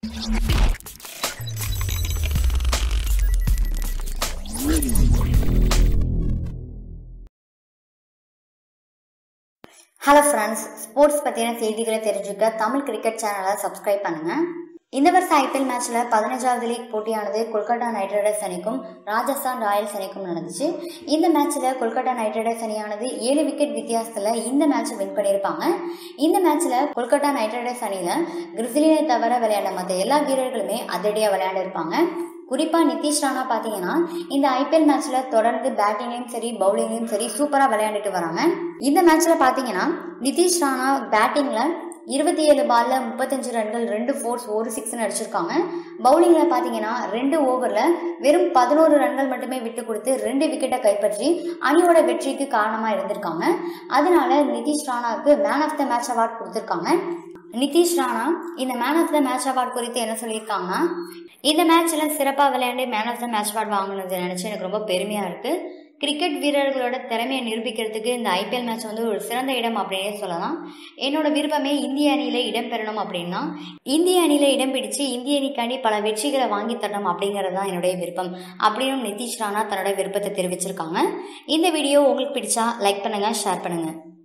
hello friends sports பற்றின செய்திகளை தெரிஞ்சுக்க தமிழ் கிரிக்கெட் சேனலை சப்ஸ்கிரைப் பண்ணுங்க இந்த வருஷம் ஐபிஎல் மேட்ச்ல பதினஞ்சாவது லீக் போட்டியானது கொல்கத்தா நைட் ரைடர்ஸ் அணிக்கும் ராஜஸ்தான் ராயல்ஸ் அணிக்கும் நடந்துச்சு இந்த மேட்ச்ல கொல்கத்தா நைட் ரைடர்ஸ் அணியானது ஏழு விக்கெட் வித்தியாசத்துல இந்த மேட்ச் வின் பண்ணியிருப்பாங்க இந்த மேட்ச்ல கொல்கத்தா நைட் ரைடர்ஸ் அணியில கிறிஸ்லினை தவிர விளையாட மற்ற எல்லா வீரர்களுமே அதிரடியாக விளையாடிருப்பாங்க குறிப்பா நிதிஷ் ராணா பாத்தீங்கன்னா இந்த ஐபிஎல் மேட்ச்ல தொடர்ந்து பேட்டிங்லயும் சரி பவுலிங்லயும் சரி சூப்பரா விளையாண்டுட்டு வராங்க இந்த மேட்ச்ல பாத்தீங்கன்னா நிதிஷ் ராணா பேட்டிங்ல இருபத்தி ஏழு பால்ல முப்பத்தஞ்சு ரன்கள் ரெண்டு ஃபோர்ஸ் ஒரு சிக்ஸ்னு அடிச்சிருக்காங்க பவுலிங்ல பாத்தீங்கன்னா ரெண்டு ஓவர்ல வெறும் பதினோரு ரன்கள் மட்டுமே விட்டு கொடுத்து ரெண்டு விக்கெட்டை கைப்பற்றி அணியோட வெற்றிக்கு காரணமா இருந்திருக்காங்க அதனால நிதிஷ் ராணாவுக்கு man of the match award கொடுத்துருக்காங்க நிதிஷ் ராணா இந்த man of the match award குறித்து என்ன சொல்லியிருக்காங்கன்னா இந்த மேட்ச்சில் சிறப்பாக விளையாண்டு man of the match award வாங்கினது நினச்சி எனக்கு ரொம்ப பெருமையாக இருக்குது கிரிக்கெட் வீரர்களோட திறமையை நிரூபிக்கிறதுக்கு இந்த ஐபிஎல் மேட்ச் வந்து ஒரு சிறந்த இடம் அப்படின்னே சொல்லலாம் என்னோட விருப்பமே இந்திய அணியில் இடம் பெறணும் அப்படின்னா இந்திய அணியில் இடம் பிடிச்சு இந்திய அணிக்காண்டி பல வெற்றிகளை வாங்கி தரணும் அப்படிங்கிறது தான் என்னுடைய விருப்பம் அப்படின்னு நிதிஷ் ராணா தன்னோட விருப்பத்தை தெரிவிச்சிருக்காங்க இந்த வீடியோ உங்களுக்கு பிடிச்சா லைக் பண்ணுங்கள் ஷேர் பண்ணுங்கள்